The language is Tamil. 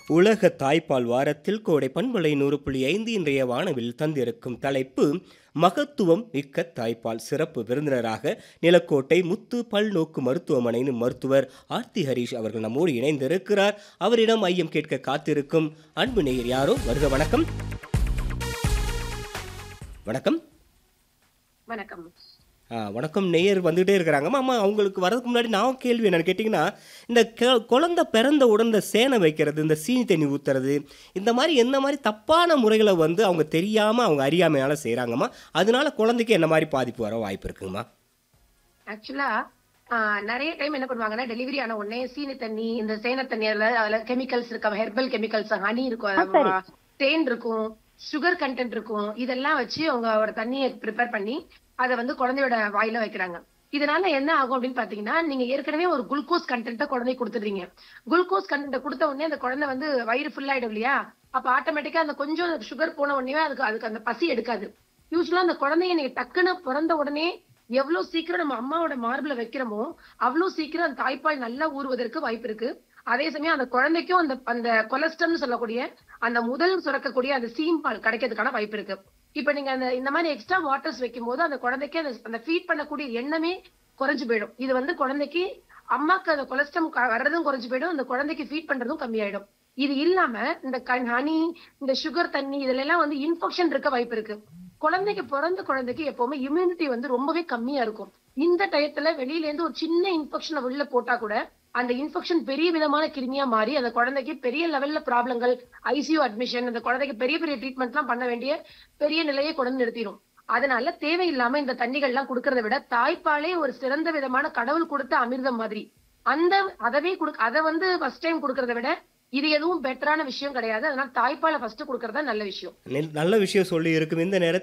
உலக தாய்ப்பால் வாரத்தில் கோடை பண்பலை நூறு புள்ளி ஐந்து இன்றைய வானவில் தந்திருக்கும் தலைப்பு மகத்துவம் மிக்க தாய்ப்பால் சிறப்பு விருந்தினராக நிலக்கோட்டை முத்து பல்நோக்கு மருத்துவமனையின் மருத்துவர் ஆர்த்தி ஹரீஷ் அவர்கள் நம்மோடு இணைந்திருக்கிறார் அவரிடம் ஐயம் கேட்க காத்திருக்கும் அன்பு நேயர் யாரோ வருக வணக்கம் வணக்கம் வணக்கம் ஆ, வணக்கம் நேயர் வந்துகிட்டே இருக்கிறாங்கம்மா அம்மா அவங்களுக்கு வரதுக்கு முன்னாடி நான் கேள்வி என்னன்னு கேட்டிங்கன்னா இந்த கெ- குழந்தை பிறந்த உடனே இந்த சேனை வைக்கிறது இந்த சீனி தண்ணி ஊற்றுறது இந்த மாதிரி எந்த மாதிரி தப்பான முறைகளை வந்து அவங்க தெரியாமல் அவங்க அறியாமையால் செய்கிறாங்கம்மா அதனால குழந்தைக்கு என்ன மாதிரி பாதிப்பு வர வாய்ப்பு இருக்குங்கம்மா ஆக்சுவலா நிறைய டைம் என்ன பண்ணுவாங்கன்னா டெலிவரி ஆன உடனே சீனி தண்ணி இந்த சேன தண்ணி அதுல அதுல கெமிக்கல்ஸ் இருக்கும் ஹெர்பல் கெமிக்கல்ஸ் ஹனி இருக்கும் ஆ, தேன் இருக்கும் சுகர் கண்டென்ட் இருக்கும் இதெல்லாம் வச்சு அவங்க ஒரு தண்ணியை ப்ரிப்பேர் பண்ணி அதை வந்து குழந்தையோட வாயில வைக்கிறாங்க இதனால என்ன ஆகும் அப்படின்னு பாத்தீங்கன்னா நீங்க ஏற்கனவே ஒரு குளுக்கோஸ் கண்டென்ட்டை குழந்தைக்கு கொடுத்துடுறீங்க குளுக்கோஸ் கண்டென்ட் கொடுத்த உடனே அந்த குழந்தை வந்து வயிறு ஃபுல் ஆயிடும் இல்லையா அப்ப ஆட்டோமேட்டிக்கா அந்த கொஞ்சம் சுகர் போன உடனே அதுக்கு அதுக்கு அந்த பசி எடுக்காது யூஸ்வலா அந்த குழந்தைய நீங்க டக்குன்னு பிறந்த உடனே எவ்வளவு சீக்கிரம் நம்ம அம்மாவோட மார்பிள வைக்கிறோமோ அவ்வளவு சீக்கிரம் அந்த தாய்ப்பால் நல்லா ஊறுவதற்கு வாய்ப்பு இருக்கு அதே சமயம் அந்த குழந்தைக்கும் அந்த அந்த கொலஸ்ட்ரம்னு சொல்லக்கூடிய அந்த முதல் சுரக்கக்கூடிய அந்த சீம் பால் கிடைக்கிறதுக்கான வாய்ப்பு இருக்கு இப்ப நீங்க அந்த இந்த மாதிரி எக்ஸ்ட்ரா வாட்டர்ஸ் வைக்கும் போது அந்த குழந்தைக்கு அந்த அந்த ஃபீட் பண்ணக்கூடிய எண்ணமே குறைஞ்சு போயிடும் இது வந்து குழந்தைக்கு அம்மாக்கு அந்த கொலஸ்ட்ரம் வர்றதும் குறைஞ்சு போயிடும் அந்த குழந்தைக்கு ஃபீட் பண்றதும் கம்மியாயிடும் இது இல்லாம இந்த ஹனி இந்த சுகர் தண்ணி இதுல எல்லாம் வந்து இன்ஃபெக்ஷன் இருக்க வாய்ப்பு இருக்கு குழந்தைக்கு பிறந்த குழந்தைக்கு எப்பவுமே இம்யூனிட்டி வந்து ரொம்பவே கம்மியா இருக்கும் இந்த டயத்துல வெளியில இருந்து ஒரு சின்ன இன்ஃபெக்ஷனை உள்ள போட்டா கூட அந்த இன்ஃபெக்ஷன் பெரிய விதமான கிருமியா மாறி அந்த குழந்தைக்கு பெரிய லெவல்ல ப்ராப்ளங்கள் ஐசியூ அட்மிஷன் அந்த குழந்தைக்கு பெரிய பெரிய ட்ரீட்மெண்ட் எல்லாம் பண்ண வேண்டிய பெரிய நிலையை கொண்டு நிறுத்திடும் அதனால தேவையில்லாம இந்த தண்ணிகள் எல்லாம் கொடுக்கறத விட தாய்ப்பாலே ஒரு சிறந்த விதமான கடவுள் கொடுத்த அமிர்தம் மாதிரி அந்த அதவே கொடு அதை வந்து ஃபர்ஸ்ட் டைம் கொடுக்கறத விட இது எதுவும் பெட்டரான விஷயம் கிடையாது அதனால தாய்ப்பாலை ஃபர்ஸ்ட் கொடுக்கறதா நல்ல விஷயம் நெல்- நல்ல விஷயம் சொல்லி இருக்கும் இந்த நேரத்தில்